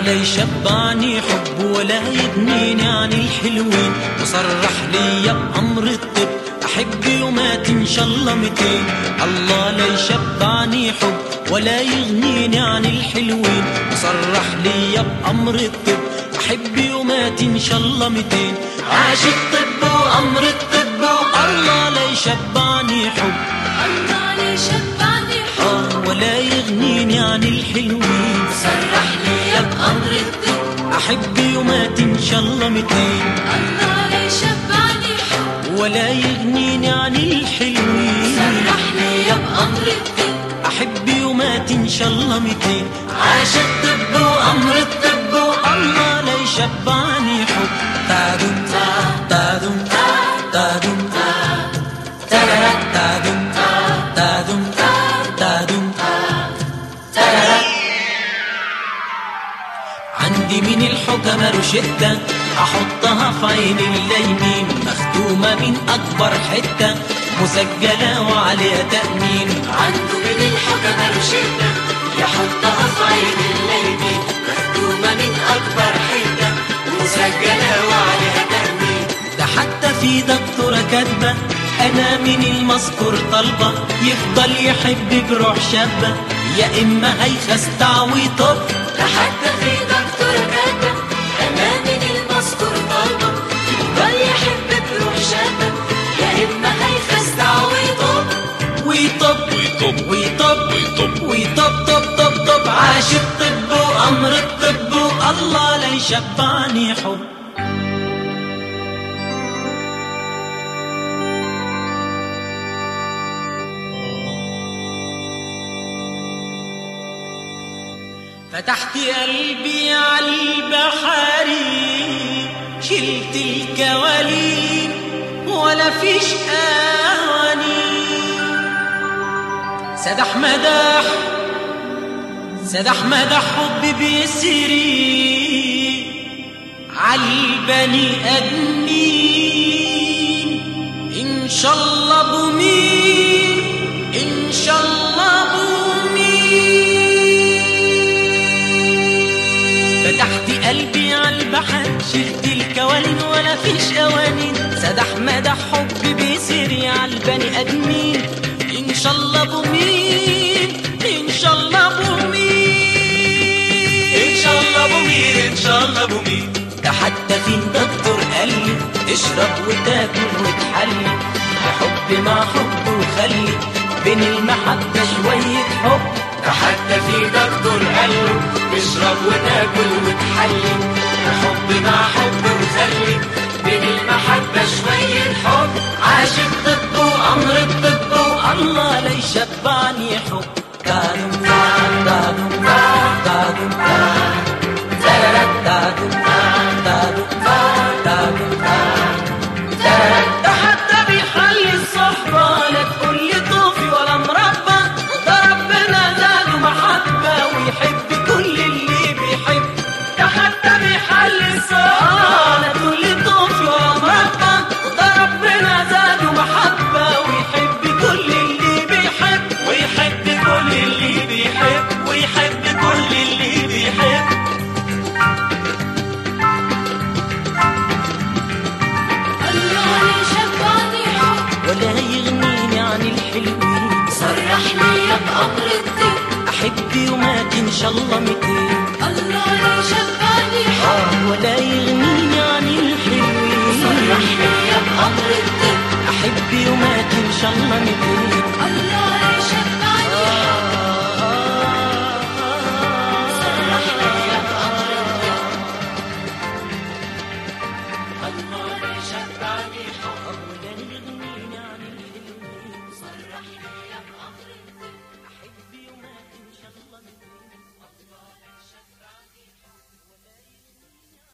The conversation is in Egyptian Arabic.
لا يشبعني حب ولا يغنيني عن الحلوين وصرح لي بأمر الطب أحب يومات إن شاء الله متين الله لا يشبعني حب ولا يغنيني عن الحلوين وصرح لي بأمر الطب أحب يومات إن شاء الله متين عاش الطب وأمر الطب والله لا يشبعني حب الله لا يشبعني حب آه ولا يغنيني عن الحلوين صرح لي بأمر الطب أحب يومات إن شاء الله متين الله لا يشبعني حب ولا يغنيني عن الحلوين صرح لي بأمر الطب أحب يومات إن شاء الله متين عاش الطب وأمر الطب والله لا يشبعني حب تادم تادم تادم تارا تادم تادم تادم تارا عندي من الحكمة روشتة أحطها في عين اليمين مختومة من أكبر حتة مسجلة وعليها تأمين عنده من الحكمة روشتة يحطها في عين اليمين مختومة من أكبر حتة ومسجلة وعليها تأمين ده حتى في دكتورة كاتبة أنا من المذكور طالبة يفضل يحب بروح شابة يا إما هيخستع ويطب ده حتى في دكتور كاتب أنا من المذكور طالبة يفضل يحب بروح شابة يا إما هيخستع ويطب ويطب ويطب ويطب ويطب ويطب طب طب طب عاش الطب وأمر الطب والله لا يشبعني حب فتحت قلبي على البحر شلت الكوالين ولا فيش أواني سدح مدح سدح مدح حب بيسري عالبني ادمين ان شاء الله بمين ان شاء الله بمين فتحت قلبي على البحر شلت الكوالين ولا فيش قوانين سدح مدح حب بيسري عالبني ادمين ان شاء الله بمين ان شاء الله بمين إن شاء الله بمين إن شاء الله بمين ده حتى في دكتور قال لي اشرب وتاكل وتحلي حب مع حب وخلي بين المحبة شوية حب ده حتى في دكتور قال له اشرب وتاكل وتحلي حب مع حب وخلي بين المحبة شوية حب عاش الطب وأمر الطب والله لا يشبعني حب دادم دادم دادم دادم دادم دادم ده حتى بيحلي الصحبة لا تقول لي طوفي ولا مربى ده ربنا زاده محبة ويحب كل اللي بيحب ده حتى بيحلي الصحبة لا تقول لي طوفي ولا مربى ده ربنا زاده محبة ويحب كل اللي بيحب ويحب كل اللي بيحب ويحب كل اللي بيحب الله لا يشبعني حب ولا يغنيني عن الحلوين صرح لي بأمر الطب أحب يومات إن شاء الله متين الله لا يشبعني حب آه ولا يغنيني عن الحلوين صرح لي